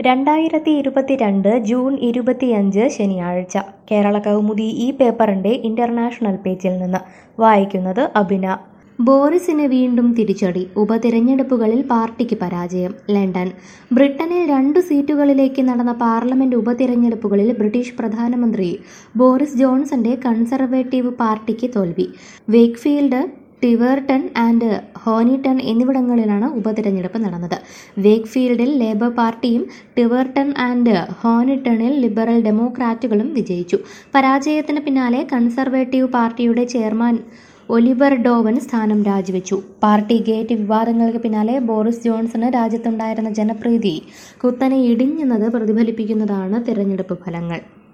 രണ്ടായിരത്തി ഇരുപത്തിരണ്ട് ജൂൺ ഇരുപത്തിയഞ്ച് ശനിയാഴ്ച കേരള കൗമുദി ഈ പേപ്പറിന്റെ ഇന്റർനാഷണൽ പേജിൽ നിന്ന് വായിക്കുന്നത് അഭിന ബോറിസിന് വീണ്ടും തിരിച്ചടി ഉപതിരഞ്ഞെടുപ്പുകളിൽ പാർട്ടിക്ക് പരാജയം ലണ്ടൻ ബ്രിട്ടനിൽ രണ്ടു സീറ്റുകളിലേക്ക് നടന്ന പാർലമെന്റ് ഉപതിരഞ്ഞെടുപ്പുകളിൽ ബ്രിട്ടീഷ് പ്രധാനമന്ത്രി ബോറിസ് ജോൺസന്റെ കൺസർവേറ്റീവ് പാർട്ടിക്ക് തോൽവി വേക്ക്ഫീൽഡ് ടിവേർട്ടൺ ആൻഡ് ഹോണിട്ടൺ എന്നിവിടങ്ങളിലാണ് ഉപതിരഞ്ഞെടുപ്പ് നടന്നത് വേക്ക്ഫീൽഡിൽ ലേബർ പാർട്ടിയും ടിവേർട്ടൺ ആൻഡ് ഹോണിട്ടണിൽ ലിബറൽ ഡെമോക്രാറ്റുകളും വിജയിച്ചു പരാജയത്തിന് പിന്നാലെ കൺസർവേറ്റീവ് പാർട്ടിയുടെ ചെയർമാൻ ഒലിവർ ഡോവൻ സ്ഥാനം രാജിവെച്ചു പാർട്ടി ഗേറ്റ് വിവാദങ്ങൾക്ക് പിന്നാലെ ബോറിസ് ജോൺസണ് രാജ്യത്തുണ്ടായിരുന്ന ജനപ്രീതി കുത്തനെ ഇടിഞ്ഞെന്നത് പ്രതിഫലിപ്പിക്കുന്നതാണ് തിരഞ്ഞെടുപ്പ് ഫലങ്ങൾ